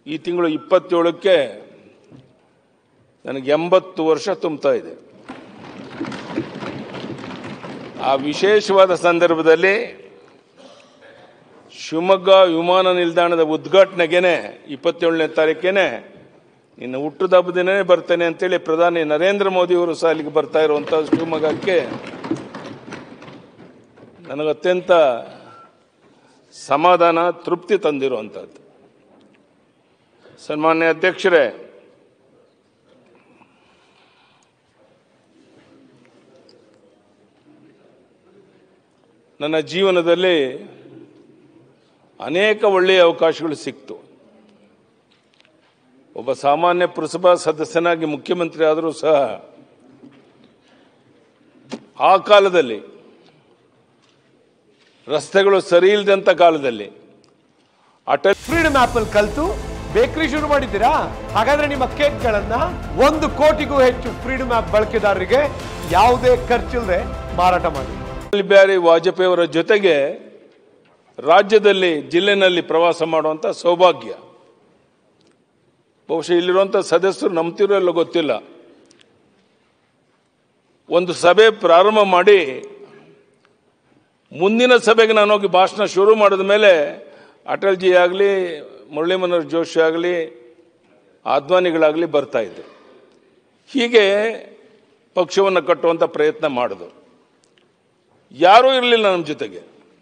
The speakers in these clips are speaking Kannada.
ಈ ತಿಂಗಳು ಇಪ್ಪತ್ತೇಳಕ್ಕೆ ನನಗೆ ಎಂಬತ್ತು ವರ್ಷ ತುಂಬ್ತಾ ಇದೆ ಆ ವಿಶೇಷವಾದ ಸಂದರ್ಭದಲ್ಲಿ ಶಿವಮೊಗ್ಗ ವಿಮಾನ ನಿಲ್ದಾಣದ ಉದ್ಘಾಟನೆಗೇನೆ ಇಪ್ಪತ್ತೇಳನೇ ತಾರೀಕೇನೆ ಇನ್ನು ಹುಟ್ಟದ ಹಬ್ಬದಿನೇ ಬರ್ತೇನೆ ಅಂತೇಳಿ ಪ್ರಧಾನಿ ನರೇಂದ್ರ ಮೋದಿ ಅವರು ಸಹ ಅಲ್ಲಿಗೆ ಬರ್ತಾ ಇರುವಂಥ ಶಿವಮೊಗ್ಗಕ್ಕೆ ನನಗೆ ಅತ್ಯಂತ ಸಮಾಧಾನ ತೃಪ್ತಿ ತಂದಿರುವಂಥದ್ದು ಸನ್ಮಾನ್ಯ ಅಧ್ಯಕ್ಷರೇ ನನ್ನ ಜೀವನದಲ್ಲಿ ಅನೇಕ ಒಳ್ಳೆಯ ಅವಕಾಶಗಳು ಸಿಕ್ತು ಒಬ್ಬ ಸಾಮಾನ್ಯ ಪುರಸಭಾ ಸದಸ್ಯನಾಗಿ ಮುಖ್ಯಮಂತ್ರಿ ಆದರೂ ಸಹ ಆ ಕಾಲದಲ್ಲಿ ರಸ್ತೆಗಳು ಸರಿ ಇಲ್ಲದಂಥ ಕಾಲದಲ್ಲಿ ಅಟಲ್ ಫ್ರೀಡಮ್ ಆಪ್ ಅಲ್ಲಿ ಕಲ್ತು ಬೇಕರಿ ಶುರು ಮಾಡಿದ್ದೀರಾ ಹಾಗಾದ್ರೆ ನಿಮ್ಮ ಕೇಕ್ಗಳನ್ನ ಒಂದು ಕೋಟಿಗೂ ಹೆಚ್ಚು ಫ್ರೀಡಮ್ ಆಪ್ ಬಳಕೆದಾರರಿಗೆ ಯಾವುದೇ ಖರ್ಚಿಲ್ಲದೆ ಮಾರಾಟ ಮಾಡಿ ಅಟಲ್ ಬಿಹಾರಿ ವಾಜಪೇಯಿ ಅವರ ಜೊತೆಗೆ ರಾಜ್ಯದಲ್ಲಿ ಜಿಲ್ಲೆನಲ್ಲಿ ಪ್ರವಾಸ ಮಾಡುವಂಥ ಸೌಭಾಗ್ಯ ಬಹುಶಃ ಇಲ್ಲಿರುವಂಥ ಸದಸ್ಯರು ನಂಬ್ತಿರೋ ಇಲ್ಲ ಗೊತ್ತಿಲ್ಲ ಒಂದು ಸಭೆ ಪ್ರಾರಂಭ ಮಾಡಿ ಮುಂದಿನ ಸಭೆಗೆ ನಾನು ಹೋಗಿ ಭಾಷಣ ಶುರು ಮಾಡಿದ ಮೇಲೆ ಅಟಲ್ಜಿ ಆಗಲಿ ಮುರಳಿ ಮನೋಹರ್ ಜೋಶಿ ಆಗಲಿ ಅದ್ವಾನಿಗಳಾಗಲಿ ಬರ್ತಾ ಇದ್ರು ಹೀಗೆ ಪಕ್ಷವನ್ನು ಕಟ್ಟುವಂಥ ಪ್ರಯತ್ನ ಮಾಡಿದ್ರು ಯಾರೂ ಇರಲಿಲ್ಲ ನಮ್ಮ ಜೊತೆಗೆ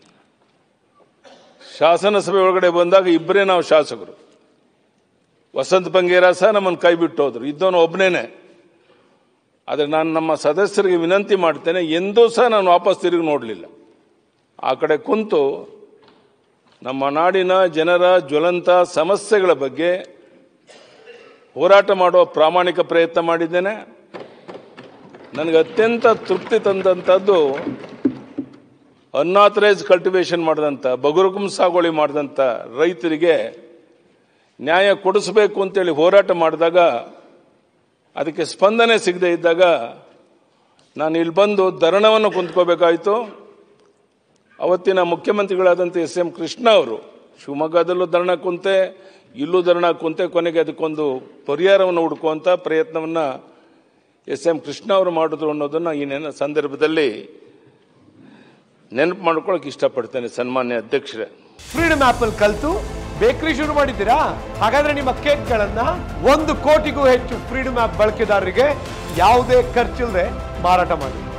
ಶಾಸನಸಭೆ ಒಳಗಡೆ ಬಂದಾಗ ಇಬ್ಬರೇ ನಾವು ಶಾಸಕರು ವಸಂತ ಬಂಗೇರ ಸಹ ನಮ್ಮನ್ನು ಕೈ ಬಿಟ್ಟು ಹೋದ್ರು ಇದ್ದವನು ಒಬ್ಬನೇನೆ ಆದರೆ ನಾನು ನಮ್ಮ ಸದಸ್ಯರಿಗೆ ವಿನಂತಿ ಮಾಡ್ತೇನೆ ಎಂದೂ ಸಹ ನಾನು ವಾಪಸ್ ತಿರುಗಿ ನೋಡಲಿಲ್ಲ ಆ ಕಡೆ ಕುಂತು ನಮ್ಮ ನಾಡಿನ ಜನರ ಜ್ವಲಂತ ಸಮಸ್ಯೆಗಳ ಬಗ್ಗೆ ಹೋರಾಟ ಮಾಡುವ ಪ್ರಾಮಾಣಿಕ ಪ್ರಯತ್ನ ಮಾಡಿದ್ದೇನೆ ನನಗೆ ಅತ್ಯಂತ ತೃಪ್ತಿ ತಂದಂಥದ್ದು ಅನ್ಆಥರೈಸ್ ಕಲ್ಟಿವೇಶನ್ ಮಾಡಿದಂಥ ಬಗುರುಕುಂ ಸಾಗುವಳಿ ಮಾಡಿದಂಥ ರೈತರಿಗೆ ನ್ಯಾಯ ಕೊಡಿಸಬೇಕು ಅಂತೇಳಿ ಹೋರಾಟ ಮಾಡಿದಾಗ ಅದಕ್ಕೆ ಸ್ಪಂದನೆ ಸಿಗದೆ ಇದ್ದಾಗ ನಾನು ಇಲ್ಲಿ ಬಂದು ಧರಣವನ್ನು ಕುಂತ್ಕೋಬೇಕಾಯಿತು ಅವತ್ತಿನ ಮುಖ್ಯಮಂತ್ರಿಗಳಾದಂಥ ಎಸ್ ಎಂ ಕೃಷ್ಣ ಅವರು ಶಿವಮೊಗ್ಗದಲ್ಲೂ ಧರಣ ಕುಂತೆ ಇಲ್ಲೂ ಧರಣ ಕುಂತೆ ಕೊನೆಗೆ ಅದಕ್ಕೊಂದು ಪರಿಹಾರವನ್ನು ಹುಡುಕುವಂಥ ಪ್ರಯತ್ನವನ್ನು ಎಸ್ ಎಂ ಕೃಷ್ಣ ಅವರು ಮಾಡಿದ್ರು ಅನ್ನೋದನ್ನು ಈ ನೆನ ಸಂದರ್ಭದಲ್ಲಿ ನೆನಪು ಮಾಡ್ಕೊಳಕ್ಕೆ ಇಷ್ಟಪಡ್ತೇನೆ ಸನ್ಮಾನ್ಯ ಅಧ್ಯಕ್ಷರೇ ಫ್ರೀಡಮ್ ಆಪ್ ಅಲ್ಲಿ ಕಲ್ತು ಬೇಕರಿ ಶುರು ಮಾಡಿದ್ದೀರಾ ಹಾಗಾದ್ರೆ ನಿಮ್ಮ ಕೇಕ್ಗಳನ್ನ ಒಂದು ಕೋಟಿಗೂ ಹೆಚ್ಚು ಫ್ರೀಡಮ್ ಆಪ್ ಬಳಕೆದಾರರಿಗೆ ಯಾವುದೇ ಖರ್ಚಿಲ್ಲದೆ ಮಾರಾಟ ಮಾಡಿ